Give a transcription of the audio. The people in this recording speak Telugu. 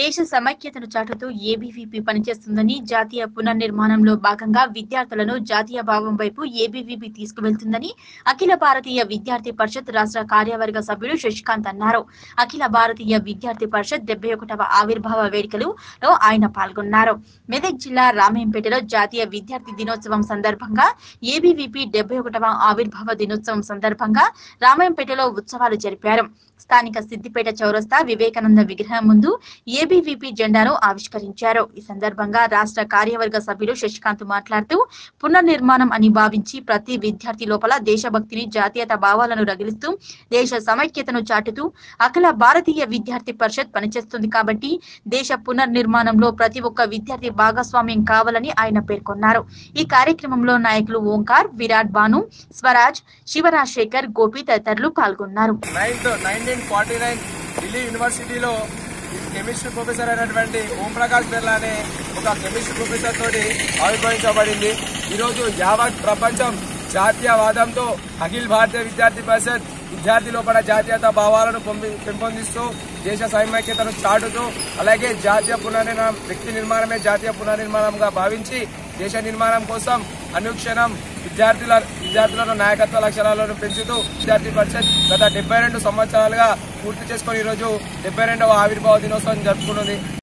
దేశ సమైక్యతను చాటుతూ ఏబీవీపీ పనిచేస్తుందని జాతీయ పునర్నిర్మాణంలో భాగంగా విద్యార్థులను జాతీయ భావం వైపు ఏబీవీపీ తీసుకువెళ్తుందని అఖిల భారతీయ విద్యార్థి పరిషత్ రాష్ట్ర కార్యవర్గ సభ్యుడు శశికాంత్ అన్నారు అఖిల భారతీయ విద్యార్థి పరిషత్ డెబ్బై ఒకటవ ఆవిర్భావ వేడుకలో ఆయన పాల్గొన్నారు మెదక్ జిల్లా రామేంపేటలో జాతీయ విద్యార్థి దినోత్సవం సందర్భంగా ఏబీవీపీ డెబ్బై ఒకటవ ఆవిర్భావ దినోత్సవం సందర్భంగా రామాయంపేటలో ఉత్సవాలు జరిపారు స్థానిక సిద్దిపేట చౌరస్తా వివేకానంద విగ్రహం ముందు ఏబీవీపీ జెండాను ఆవిష్కరించారు ఈ సందర్భంగా రాష్ట్ర కార్యవర్గ సభ్యులు శశికాంత్ మాట్లాడుతూ పునర్నిర్మాణం అని భావించి ప్రతి విద్యార్థి లోపల దేశభక్తిని జాతీయత భావాలను రగిలిస్తూ దేశ సమైక్యతను చాటుతూ అఖిల భారతీయ విద్యార్థి పరిషత్ పనిచేస్తుంది కాబట్టి దేశ పునర్నిర్మాణంలో ప్రతి ఒక్క విద్యార్థి భాగస్వామ్యం కావాలని ఆయన పేర్కొన్నారు ఈ కార్యక్రమంలో నాయకులు ఓంకార్ విరాట్ బాను స్వరాజ్ శివరాజ్ శేఖర్ గోపి తదితరులు పాల్గొన్నారు ninth nineteen forty nine Delhi యూనివర్సిటీలో కెమిస్ట్రీ ప్రొఫెసర్ అయినటువంటి ఓం ప్రకాష్ బిర్లా అనే ఒక కెమిస్ట్రీ ప్రొఫెసర్ తోటి ఆవిర్భవించబడింది ఈరోజు యావత్ ప్రపంచం జాతీయవాదంతో అఖిల్ భారతీయ విద్యార్థి పరిషత్ విద్యార్థి లోపల జాతీయత భావాలను పొంది- పెంపొందిస్తూ దేశ సమైక్యతను చాటుతూ అలాగే జాతీయ పునర్నిర్మాణం వ్యక్తి నిర్మాణమే జాతీయ పునర్నిర్మాణంగా భావించి దేశ నిర్మాణం కోసం అనుక్షణం విద్యార్థుల విద్యార్థులను నాయకత్వ లక్షణాలను పెంచుతూ విద్యార్థి పరిషత్ గత డెబ్బై రెండు సంవత్సరాలుగా పూర్తి చేసుకుని ఈరోజు డెబ్బై రెండవ ఆవిర్భావ దినోత్సవం జరుపుకున్నది